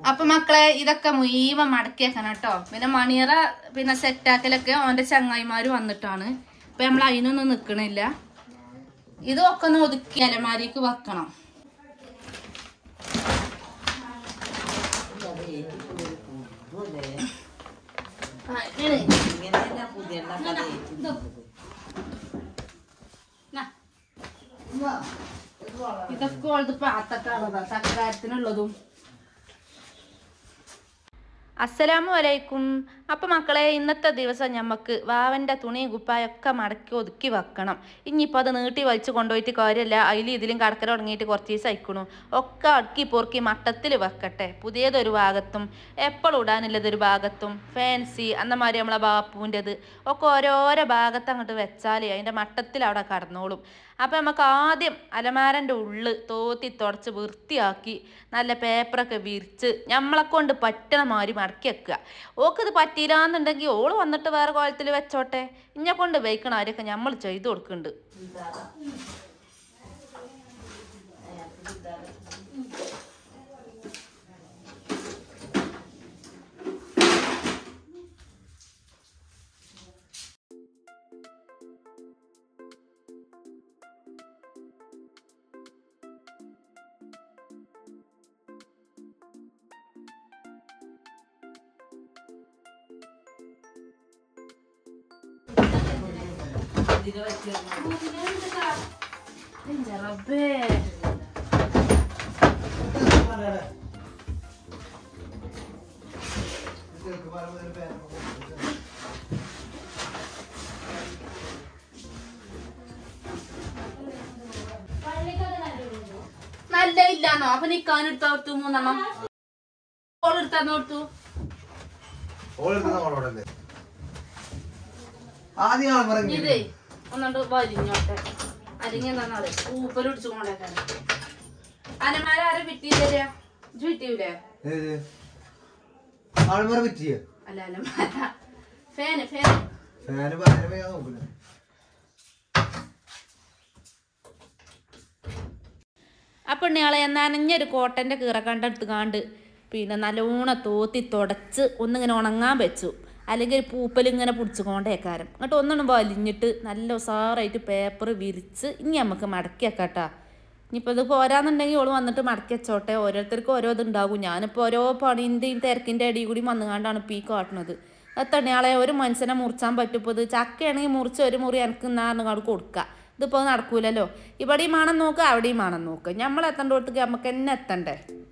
അപ്പൊ മക്കളെ ഇതൊക്കെ മുഴുവൻ മടക്കി വെക്കണം കേട്ടോ പിന്നെ മണിയറ പിന്നെ സെറ്റാക്കലൊക്കെ ഓന്റെ ചങ്ങായിമാര് വന്നിട്ടാണ് അപ്പൊ നമ്മൾ അതിനൊന്നും നിക്കണില്ല ഇതൊക്കെ ഒന്ന് ഒതുക്കി അലമാരിക്ക് വെക്കണം ആ, ഇങ്ങനെ. ഇത്. നാ. ഇതൊക്കെ ഓളത് പാത്തക്കാണതാ സക്കാരത്തിനുള്ളതും അസ്സലാമു അലൈക്കും അപ്പം മക്കളെ ഇന്നത്തെ ദിവസം ഞമ്മക്ക് വാവൻ്റെ തുണിയും കുപ്പായൊക്കെ മടക്കി ഒതുക്കി വെക്കണം ഇനിയിപ്പോൾ അത് നീട്ടി വലിച്ചു കൊണ്ടുപോയിട്ട് കാര്യമല്ല അതിൽ ഇതിലും കടക്കൽ തുടങ്ങിയിട്ട് കുറച്ച് ദിവസം അയക്കണു ഒക്കെ അടുക്കി പൊറുക്കി മട്ടത്തിൽ വെക്കട്ടെ പുതിയതൊരു ഭാഗത്തും എപ്പോഴും ഇടാനുള്ളതൊരു ഭാഗത്തും ഫാൻസി അന്നമാതിരി നമ്മളെ ബാപ്പുവിൻ്റെത് ഒക്കെ ഓരോരോ ഭാഗത്ത് അങ്ങോട്ട് വെച്ചാൽ അതിൻ്റെ മട്ടത്തിൽ അവിടെ കടന്നോളും അപ്പം നമുക്ക് ആദ്യം അലമാരൻ്റെ ഉള്ള് തോത്തി തുടച്ച് വൃത്തിയാക്കി നല്ല പേപ്പറൊക്കെ വിരിച്ച് നമ്മളെ കൊണ്ട് പറ്റണ മാതിരി മടക്കി വെക്കുക ഓക്കിത് പറ്റിയില്ലാന്നുണ്ടെങ്കിൽ ഓള് വന്നിട്ട് വേറെ കോലത്തിൽ വെച്ചോട്ടെ ഇന്നെ കൊണ്ട് വയ്ക്കണ ആരെയൊക്കെ നമ്മൾ ചെയ്തു കൊടുക്കുന്നുണ്ട് റബ്ബേ നല്ല ഇല്ലാന്നോ അപ്പൊ നിക്കാൻ എടുത്താ കൊടുത്തു മൂന്നെണ്ണം ഓൾ എടുത്താന്ന് കൊടുത്തു ആദ്യം ആൾ പറഞ്ഞു ഇതേ ഒന്നുകൊണ്ട് വലിഞ്ഞോട്ടെ അല്ലെങ്കിൽ എന്താണത് ഊപ്പൽ പിടിച്ചു കൊണ്ടേക്കാൻ അനമാരാരെ ഫിറ്റ് ചെയ്തരാ ഇജ്ജ് ഫിറ്റ് ചെയ്യൂലേ ആൾമാരെ പറ്റിയ അല്ല അലമാര ഫാന് ഫാന് ഫാന് പറയാൻ ഞാൻ നോക്കില്ല അപ്പം ഇയാളെ നനഞ്ഞൊരു കോട്ടൻ്റെ കീറക്കണ്ട എടുത്ത് കാണ്ട് പിന്നെ നല്ലോണം തോത്തി തുടച്ച് ഒന്നിങ്ങനെ ഉണങ്ങാൻ വെച്ചു അല്ലെങ്കിൽ ഒരു പൂപ്പൽ ഇങ്ങനെ പിടിച്ചുകൊണ്ടേക്കാരം എന്നിട്ട് ഒന്നും വലിഞ്ഞിട്ട് നല്ല ഉസാറായിട്ട് പേപ്പർ വിരിച്ച് ഇനി നമുക്ക് മടക്കി വെക്കാട്ടാ ഇനിയിപ്പോൾ ഇത് പോരാന്നുണ്ടെങ്കിൽ ഓള് വന്നിട്ട് മടക്കി വെച്ചോട്ടെ ഓരോരുത്തർക്കും ഓരോ ഇതുണ്ടാകും ഞാനിപ്പോൾ ഓരോ പണീൻ്റെയും തിരക്കിൻ്റെ അടിയിൽ കൂടി വന്നുകൊണ്ടാണ് ഇപ്പോൾ ഈ കാട്ടുന്നത് എത്തണിയാളെ ഒരു മനുഷ്യനെ മുറിച്ചാൻ പറ്റുമ്പോൾ ഇത് ചക്കയാണെങ്കിൽ മുറിച്ച് ഒരു മുറി എനിക്ക് നാറിനങ്ങാട് കൊടുക്കുക ഇതിപ്പോൾ നടക്കൂലല്ലോ ഇവിടെയും വേണം നോക്കുക അവിടെയും വേണം നോക്കുക നമ്മൾ എത്തേണ്ടടുത്തേക്ക് നമുക്ക് തന്നെ എത്തണ്ടേ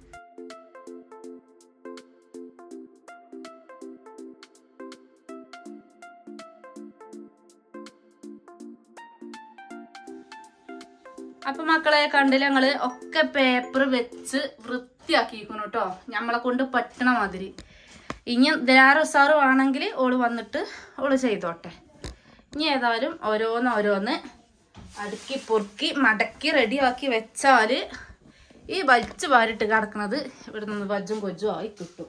അപ്പൊ മക്കളെ കണ്ടില്ല ഞങ്ങള് ഒക്കെ പേപ്പർ വെച്ച് വൃത്തിയാക്കിയിരിക്കുന്നു കേട്ടോ നമ്മളെ കൊണ്ട് പറ്റണ മാതിരി ഇനി ദേറെ ഉസാറ് വേണമെങ്കിൽ ഓള് വന്നിട്ട് ഓള് ചെയ്തോട്ടെ ഇനി ഏതായാലും ഓരോന്ന് ഓരോന്ന് അടുക്കി പൊറുക്കി മടക്കി റെഡിയാക്കി വെച്ചാല് ഈ വലിച്ചു വാരിട്ട് കിടക്കണത് ഇവിടെ നിന്ന് വജ്ജും കൊജ്ജും ആയി കിട്ടും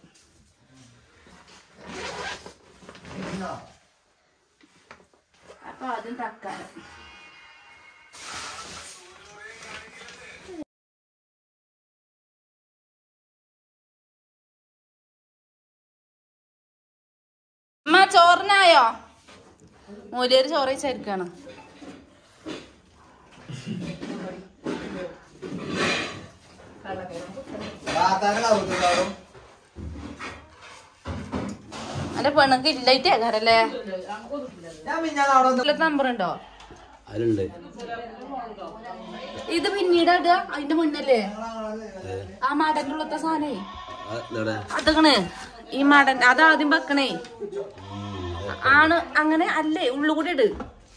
അപ്പൊ ആദ്യം തക്കാലം അമ്മ ചോറിനായോ മൂലേര് ചോറ് വെച്ചായിരിക്കാണ് താത്താനെ കൗതുകാവും എന്റെ പെണ്ണുക്ക് ഇല്ലായിട്ടേ കാരല്ലേ ഞാൻ മിഞ്ഞാന്ന് അവിടെ വന്ന് നമ്പർ ഉണ്ടോ അതിലുണ്ട് ഇത് പിന്നീട് ഇടുക അതിന്റെ മുന്നല്ലേ ആ മാടന്റെ ഉള്ളത്തെ സാധനേ ഇതവിടെ അതകണ് ഈ മാടൻ അതാദ്യം വെക്കണേ ആണ് അങ്ങനെ അല്ലേ ഉള്ളുകൂടി ഇട്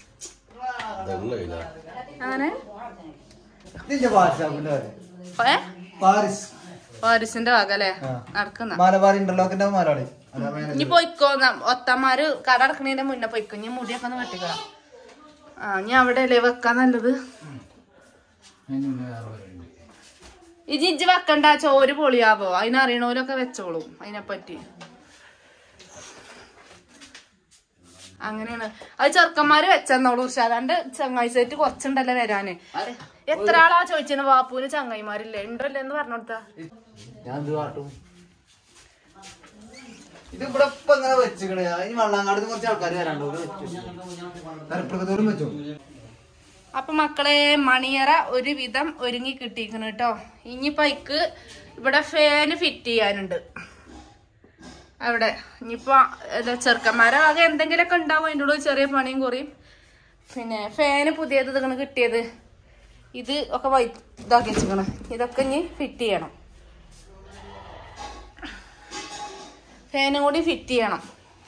അങ്ങനെ ഇതിന്റെ വാട്സാപ്പിന്റെ കാര്യം ഏ പാരിസ് പാരിസിന്റെ വക അല്ലേ ആ. നടക്കുന്ന മലബാർ ഇന്റർലോക്കിന്റെ മലയാളി അതാ manager. ഇനി പോയിക്കോ ന- ഒത്തന്മാര് കട അടക്കണേന്റെ മുന്നേ പോയിക്കോ ഇനി മുടിയൊക്കെ ഒന്ന് വെട്ടിക്കളാം ആ ഇനി അവിടെ അല്ലേ വെക്കാൻ നല്ലത് ഇജി ഇജ്ജ് വെക്കണ്ട ചോര് പൊളിയാവോ അതിനറിയണോലൊക്കെ വെച്ചോളും അതിനെപ്പറ്റി അങ്ങനെയാണ് അത് ചെറുക്കന്മാര് വെച്ചെന്നോളൂ ഉഷാദാണ്ട് ചങ്ങായി സെറ്റ് കുറച്ചുണ്ടല്ലോ വരാന് എത്ര ആളാ ചോദിച്ചത് വാപ്പൂന് ചങ്ങായിമാരില്ലേ ഉണ്ടല്ലോ എന്ന് പറഞ്ഞോടുത്താ ഞാൻ എന്ത് കാട്ടും ഇത് ഇവിടെ ഇപ്പൊ ഇങ്ങനെ വെച്ചിക്കണേ ഇനി വള്ളാങ്കാട് കുറച്ച് ആൾക്കാർ വരാണ്ടോ തലപ്പുറത്തോലും വെച്ചോ അപ്പൊ മക്കളെ മണിയറ ഒരു വിധം ഒരുങ്ങി കിട്ടിയിരിക്കുന്നു കേട്ടോ ഇനിയിപ്പോ ഇക്ക് ഇവിടെ ഫാന് ഫിറ്റ് ചെയ്യാനുണ്ട് അവിടെ ഇനിയിപ്പോ ഏതാ ചെറുക്കന്മാരെ ആകെ എന്തെങ്കിലുമൊക്കെ ഉണ്ടാവും അതിൻ്റെ ഉള്ളിൽ ചെറിയ പണിയും കുറയും പിന്നെ ഫാന് പുതിയത് ഇതാണ് കിട്ടിയത് ഇത് ഒക്കെ വൈ ഇതാക്കി വെച്ചിക്കണം ഇതൊക്കെ ഇനി ഫിറ്റ് ചെയ്യണം ഫാനും കൂടി ഫിറ്റ് ചെയ്യണം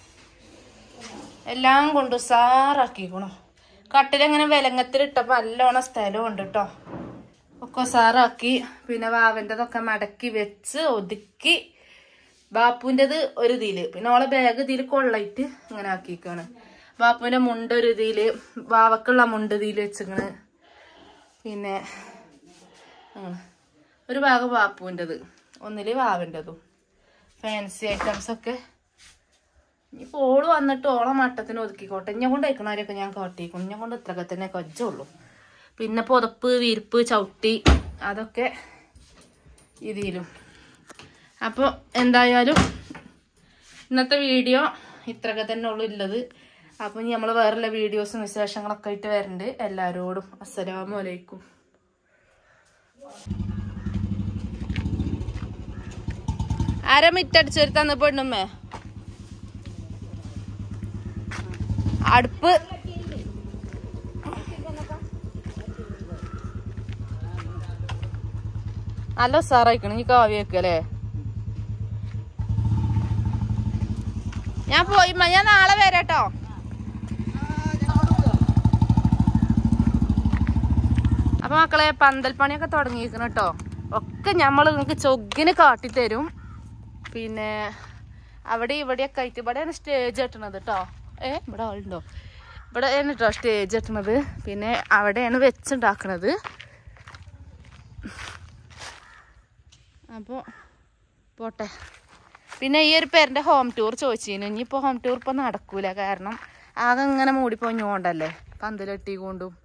എല്ലാം കൊണ്ട് സാറാക്കിക്കണോ കട്ടിലങ്ങനെ വിലങ്ങത്തിലിട്ടപ്പോൾ നല്ലോണം സ്ഥലം ഉണ്ട് കേട്ടോ ഒക്കെ സാറാക്കി പിന്നെ വാവൻ്റെതൊക്കെ മടക്കി വെച്ച് ഒതുക്കി ബാപ്പുവിൻ്റെത് ഒരു ഇതില് പിന്നെ ഓളെ ബാഗ് ഇതിൽ കൊള്ളയിട്ട് ഇങ്ങനെ ആക്കിക്കാണ് ബാപ്പുവിൻ്റെ മുണ്ട് ഒരു ഇതില് വാവക്കുള്ള മുണ്ട് ഇതിൽ വെച്ചിക്കണ് പിന്നെ അങ്ങനെ. ഒരു ഭാഗം ബാപ്പുവിൻ്റെത് ഒന്നില് വാവൻ്റെതും ഫാൻസി ഐറ്റംസ് ഒക്കെ ഇനിയിപ്പോൾ ഓള് വന്നിട്ട് ഓളെ മട്ടത്തിന് ഒതുക്കിക്കോട്ടെ ഇഞ്ഞെ കൊണ്ട് വയ്ക്കണവരെയൊക്കെ ഞാൻ കാട്ടിക്കും ഇഞ്ഞെ കൊണ്ട് ഇത്രയൊക്കെ തന്നെ കൊച്ചുള്ളൂ പിന്നെ പുതപ്പ് വിരിപ്പ് ചവിട്ടി അതൊക്കെ ഇതിലും അപ്പോൾ എന്തായാലും ഇന്നത്തെ വീഡിയോ ഇത്രയൊക്കെ തന്നെ ഉള്ളു ഉള്ളത് അപ്പോൾ ഇനി നമ്മൾ വേറെയുള്ള വീഡിയോസും വിശേഷങ്ങളൊക്കെ ആയിട്ട് വരുന്നുണ്ട് എല്ലാവരോടും അസ്സലാമു അലൈക്കും ആരാ മിറ്റടിച്ചൊരു തന്ന പെണ്ണുമ്മേ അടുപ്പ് നല്ല ഉസാറായിക്കണ് ഈ കാവ്യ വെക്കല്ലേ ഞാൻ പോയി ഉമ്മ, ഞാൻ നാളെ വരാട്ടോ അപ്പൊ മക്കളെ പന്തൽ പണിയൊക്കെ തുടങ്ങിയിരിക്കണം കേട്ടോ ഒക്കെ നമ്മൾ നിങ്ങൾക്ക് ചൊഗ്ഗിന് കാട്ടിത്തരും പിന്നെ അവിടെ ഇവിടെയൊക്കെ ആയിട്ട് ഇവിടെയാണ് സ്റ്റേജ് കെട്ടണത് കേട്ടോ ഏ ഇവിടെ ആളുണ്ടോ ഇവിടെയാണ് കേട്ടോ സ്റ്റേജ് കെട്ടണത് പിന്നെ അവിടെയാണ് വെച്ചുണ്ടാക്കണത് അപ്പോൾ പോട്ടെ പിന്നെ ഈ ഒരു പേരിൻ്റെ ഹോം ടൂർ ചോദിച്ചിരുന്നു ഇനിയിപ്പോൾ ഹോം ടൂർ ഇപ്പോൾ നടക്കൂല കാരണം ആകെ ഇങ്ങനെ മൂടിപ്പോഞ്ഞുകൊണ്ടല്ലേ പന്തലെട്ടി കൊണ്ടും